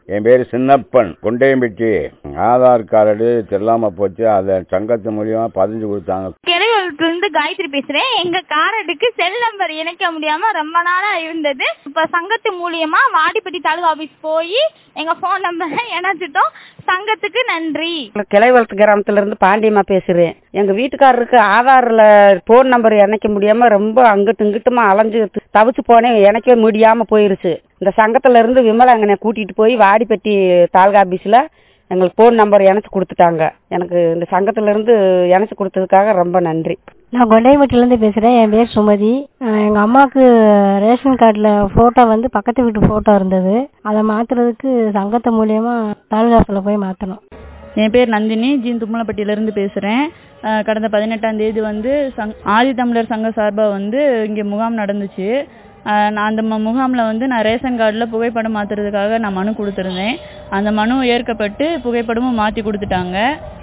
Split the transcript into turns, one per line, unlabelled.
என் பேர் சின்னப்பன் கொண்டையம்பட்டி ஆதார் கார்டு தெரியாம போச்சு அதை சங்கத்து மூலியமா பதிஞ்சு கொடுத்தாங்க
கிளைவளத்துல இருந்து காயத்ரி பேசுறேன் எங்க காரடுக்கு செல் நம்பர் இணைக்க முடியாம ரொம்ப நாளா இருந்தது இப்ப சங்கத்து மூலியமா வாடிப்பட்டி தாலுகா ஆபீஸ் போய் எங்க போன் நம்பரை இணைச்சிட்டோம் சங்கத்துக்கு நன்றி
கிளைவளத்து கிராமத்துல இருந்து பாண்டியம்மா பேசுறேன் எங்க வீட்டுக்காரருக்கு ஆதார்ல போன் நம்பர் இணைக்க முடியாம ரொம்ப அங்கிட்டு இங்கிட்டுமா அலைஞ்சு தவிச்சு போனேன் இணைக்கவே முடியாம போயிருச்சு இந்த சங்கத்துல இருந்து விமலா எங்கனை கூட்டிட்டு போய் வாடிப்பட்டி தாலுகா ஆபீஸ்ல எங்களுக்கு போன் நம்பர் இணைச்சு கொடுத்துட்டாங்க எனக்கு இந்த சங்கத்துல இருந்து இணைச்சு கொடுத்ததுக்காக ரொம்ப நன்றி
நான் கொண்டையம்பட்டிலேருந்து பேசுகிறேன் என் பேர் சுமதி அஹ் எங்க அம்மாவுக்கு ரேஷன் கார்டில் ஃபோட்டோ வந்து பக்கத்து வீட்டு ஃபோட்டோ இருந்தது அதை மாற்றுறதுக்கு சங்கத்து மூலியமா தாலுகாசில் போய் மாற்றணும்
என் பேர் நந்தினி ஜீன் தும்மலப்பட்டியிலேருந்து பேசுகிறேன் கடந்த பதினெட்டாம் தேதி வந்து சங் ஆதி தமிழர் சங்க சார்பாக வந்து இங்கே முகாம் நடந்துச்சு அஹ் நான் அந்த மு- முகாமில் வந்து நான் ரேஷன் கார்டில் புகைப்படம் மாற்றுறதுக்காக நான் மனு கொடுத்துருந்தேன் அந்த மனு ஏற்கப்பட்டு புகைப்படமும் மாற்றி கொடுத்துட்டாங்க